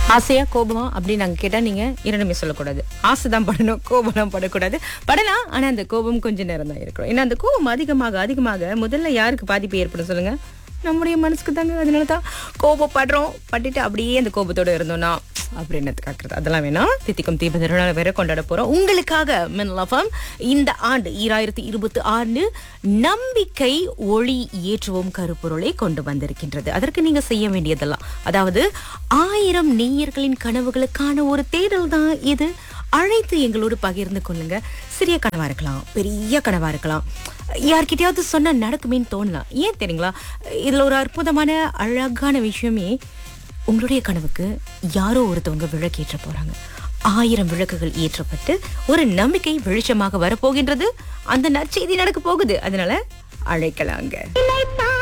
ஆசையா கோபமா அப்படின்னு நாங்க கேட்டா நீங்க இரண்டுமே சொல்லக்கூடாது ஆசைதான் படணும் கோபம்லாம் படக்கூடாது படலாம் ஆனா அந்த கோபம் கொஞ்ச நேரம் தான் இருக்கணும் ஏன்னா அந்த கோபம் அதிகமாக அதிகமாக முதல்ல யாருக்கு பாதிப்பு ஏற்படும் சொல்லுங்க நம்முடைய மனசுக்கு தாங்க அதனால தான் கோபப்படுறோம் பட்டுட்டு அப்படியே அந்த கோபத்தோட இருந்தோம்னா அப்படின்னு காக்குறது அதெல்லாம் வேணாம் தித்திக்கும் தீப திருநாள் வேற கொண்டாட போறோம் உங்களுக்காக மின்லஃபம் இந்த ஆண்டு ஈராயிரத்தி இருபத்தி ஆண்டு நம்பிக்கை ஒளி ஏற்றுவோம் கருப்பொருளை கொண்டு வந்திருக்கின்றது அதற்கு நீங்க செய்ய வேண்டியதெல்லாம் அதாவது ஆயிரம் நேயர்களின் கனவுகளுக்கான ஒரு தேடல் தான் இது அழைத்து எங்களோடு பகிர்ந்து கொள்ளுங்க சிறிய கனவா இருக்கலாம் பெரிய கனவா இருக்கலாம் யார்கிட்டயாவது சொன்னா நடக்குமேன்னு தோணலாம் ஏன் தெரியுங்களா இதுல ஒரு அற்புதமான அழகான விஷயமே உங்களுடைய கனவுக்கு யாரோ ஒருத்தவங்க விளக்கேற்ற போறாங்க ஆயிரம் விளக்குகள் ஏற்றப்பட்டு ஒரு நம்பிக்கை வெளிச்சமாக வரப்போகின்றது அந்த நற்செய்தி நடக்க போகுது அதனால அழைக்கலாங்க